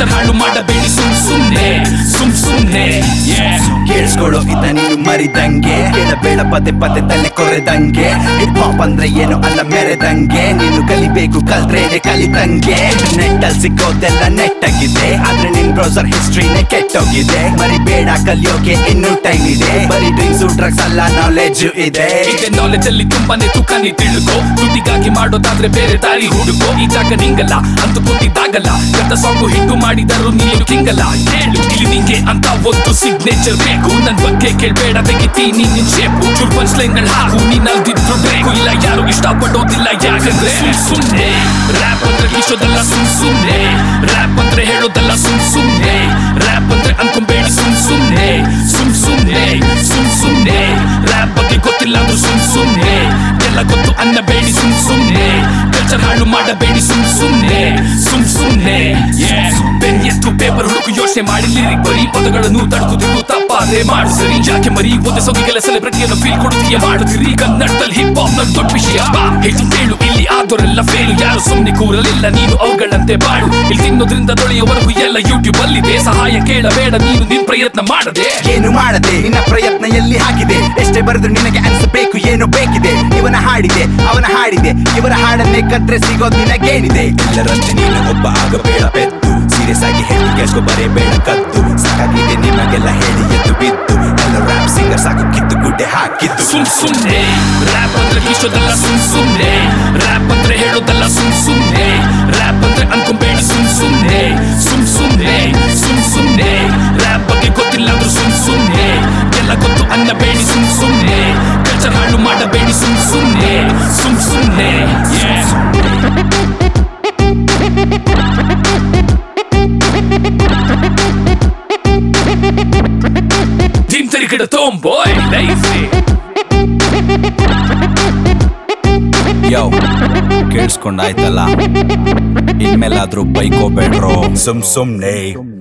Culture ಹಾಳು ಮಾಡಬೇಡಿ ಸುಮ್ ಸುಮ್ನೆ ಸುಮ್ ಸುಮ್ನೆ yeah. ಕೇಳಿಸ್ಕೊಳ್ಳೋ ಇತ ನೀನು ಮರಿದಂಗೆ ಕೇಳಬೇಡ ಪದೇ ಪದೇ ತಲೆ ಕೊರೆದಂಗೆ ಹಿಪ್ ಹಾಪ್ ಅಂದ್ರೆ ಏನು ಅಲ್ಲ ಮೆರೆದಂಗೆ ನೀನು ಕಲಿಬೇಕು ಕಲ್ತ್ರೇನೆ ಕಲಿತಂಗೆ ನೆಟ್ ಅಲ್ಲಿ ಸಿಕ್ಕೋದೆಲ್ಲ ನೆಟ್ ಆಗಿದೆ ಆದ್ರೆ ನಿನ್ ಬ್ರೌಸರ್ ಹಿಸ್ಟ್ರಿನೇ ಕೆಟ್ಟೋಗಿದೆ ಮರಿಬೇಡ ಕಲಿಯೋಕೆ ಇನ್ನೂ ಟೈಮ್ ಇದೆ ಬರೀ ಡ್ರಿಂಕ್ಸ್ ಡ್ರಗ್ಸ್ ಅಲ್ಲ ನಾಲೆಜ್ ಇದೆ ಇದೆ ನಾಲೆಜ್ ಅಲ್ಲಿ ತುಂಬಾನೇ ತೂಕ ನೀ ತಿಳ್ಕೋ ದುಡ್ಡಿಗಾಗಿ ಮಾಡೋದಾದ್ರೆ ಬೇರೆ ದಾರಿ ಹುಡುಕೋ ಈ ಜಾಗ ನಿಂಗಲ್ಲ ಅಂತ ಗೊತ್ತಿದ್ದಾಗಲ್ಲ ಗತ ಸಾಂಗು ಹಿಟ್ಟು ಮಾಡಿದರು ನೀನು ಕಿಂಗಲ್ಲ ಹೇಳು ಇಲ್ಲಿ ನಿಂಗೆ ಅಂತ ಒಂದು ಸಿಗ್ನೇಚರ್ ಬೇಕು ನನ್ ಬಗ್ಗೆ ಕೇಳ್ಬೇಡ ತೆಗಿತೀನಿ ನಿನ್ ಶೇಪು ಚೂರ್ ಪಂಚ್ ಲೈನ್ಗಳು ಹಾಕು ನೀನ್ ಅಲ್ದಿದ್ರು ಬೇಕು ಇಲ್ಲ ಯಾರು ಇಷ್ಟಪಡೋದಿಲ್ಲ ಯಾಕಂದ್ರೆ ಸುಮ್ ಸುಮ್ನೆ ರ್ಯಾಪ್ ಅಂದ್ರೆ ಕಿಶೋದಲ್ಲ ಸುಮ್ ಸುಮ್ನೆ ರ್ಯಾಪ್ ಅಂದ್ರೆ ಹೇಳೋದಲ್ಲ ಸುಮ್ ಸುಮ್ನೆ ರ್ಯಾಪ್ ಅಂದ್ರೆ ಅನ್ಕೊಂಬೇಡಿ ಸುಮ್ ಸುಮ್ನೆ ಸುಮ್ ಸುಮ್ನೆ ಸುಮ್ ಸುಮ್ನೆ ರ್ಯಾಪ್ ಬಗ್ಗೆ ಗೊತ್ತಿಲ್ಲ ಅಂದ್ರೂ ಸುಮ್ ಸುಮ್ನೆ ಎಲ್ಲ ಗೊತ್ತು ಅನ್ನಬೇಡಿ ಸುಮ್ ಸುಮ್ನೆ ಕಲ್ಚರ್ ಹಾಳು ಮಾಡಬೇಡಿ ಸುಮ್ ಸುಮ್ನೆ ಸುಮ್ ಸುಮ್ನೆ ಪೆನ್ ಎತ್ತು ಪೇಪರ್ ಹುಡುಕು ಯೋಚನೆ ಮಾಡಿ ಲಿರಿಕ್ ಬರೀ ಪದಗಳನ್ನು ತಡುಕುತ್ತಿದ್ದು ತಪ್ಪಾದ್ರೆ ಮಾಡು ಸರಿ ಯಾಕೆ ಮರಿ ಓದೆ ಸೊಗಿಗೆಲ್ಲ ಸೆಲೆಬ್ರಿಟಿಯನ್ನು ಫೀಲ್ ಕೊಡುತ್ತೀಯ ಮಾಡುತ್ತೀರಿ ಕನ್ನಡದಲ್ಲಿ ಹಿಪ್ ಹಾಪ್ ನನ್ ದೊಡ್ಡ ವಿಷಯ ಬಾ ಹೇಳಿ ಕೇಳು ಇಲ್ಲಿ ಆದೋರೆಲ್ಲ ಫೇಲ್ ಯಾರು ಸುಮ್ನೆ ಕೂರಲಿಲ್ಲ ನೀನು ಅವುಗಳಂತೆ ಬಾಳು ಇಲ್ಲಿ ತಿನ್ನೋದ್ರಿಂದ ತೊಳೆಯುವವರೆಗೂ ಎಲ್ಲ ಯೂಟ್ಯೂಬ್ ಅಲ್ಲಿದೆ ಸಹಾಯ ಕೇಳಬೇಡ ನೀನು ನಿನ್ ಪ್ರಯತ್ನ ಮಾಡದೆ ಏನು ಮಾಡದೆ ನಿನ್ನ ಪ್ರಯತ್ನ ಎಲ್ಲಿ ಹಾಕಿದೆ ಎಷ್ಟೇ ಬರೆದ್ರು ನಿನಗೆ ಅನಿಸಬೇಕು ಏನು ಬೇಕಿದೆ ಇವನ ಹಾಡಿದೆ ಅವನ ಹಾಡಿದೆ ಇವರ ಹಾಡನ್ನೇ ಕಟ್ರೆ ಸಿಗೋದು ನಿನಗೇನಿದೆ ಎಲ್ಲರಂತೆ ನೀನು ಒಬ್ಬ ಆಗಬೇಡ ಪೆದ್ದು ಸೀರಿಯಸ್ ಆಗಿ ಹೇಳಿ ಕೇಳಿಸ್ಕೊ ಬರೇಬೇಡ ಕದ್ದು ಸಾಕಾಗಿದೆ ನಿಮಗೆಲ್ಲ ಹೇಳಿ ಎದ್ದು ಬಿದ್ದು ಎಲ್ಲ ರ್ಯಾಪ್ ಸಿಂಗರ್ ಸಾಕು ಕಿತ್ತು ಗುಡ್ಡೆ ಹಾಕಿದ್ದು ಸುಮ್ ಸುಮ್ನೆ ರ್ಯಾಪ್ ಅಂದ್ರೆ ಕಿಶೋದಲ್ಲ ಸುಮ್ ಸುಮ್ನೆ ರ್ಯಾಪ್ ಅಂದ್ರೆ ಹೇಳೋದಲ್ಲ ಸುಮ್ ಸುಮ್ನೆ ರ್ಯಾಪ್ ಅಂದ್ರೆ ಅನ್ಕೊಂಬೇಡಿ ಸುಮ್ ಸುಮ್ನೆ ಸುಮ್ ಸುಮ್ನೆ ಸುಮ್ ಸುಮ್ನೆ ರ್ಯಾಪ್ ಬಗ್ಗೆ ಗೊತ್ತಿಲ್ಲ ಅಂದ್ರೂ ಸುಮ್ ಸುಮ್ನೆ ಎಲ್ಲ ಗೊತ್ತು ಅನ್ನಬೇಡಿ ಸುಮ್ ಸುಮ್ನೆ ಕಲ್ಚರ್ ಹಾಳು ಮಾಡಬೇಡಿ ಸುಮ್ ಸುಮ್ನೆ ಸುಮ್ ಸುಮ್ನೆ yeah. Team Tariq the Tomboy, lazy. ಯೋ ಕೇಳಿಸ್ಕೊಂಡಾಯ್ತಲ್ಲ ಇನ್ಮೇಲಾದ್ರೂ ಬೈಕೋಬೇಡ್ರೋ ಸುಮ್ ಸುಮ್ನೆ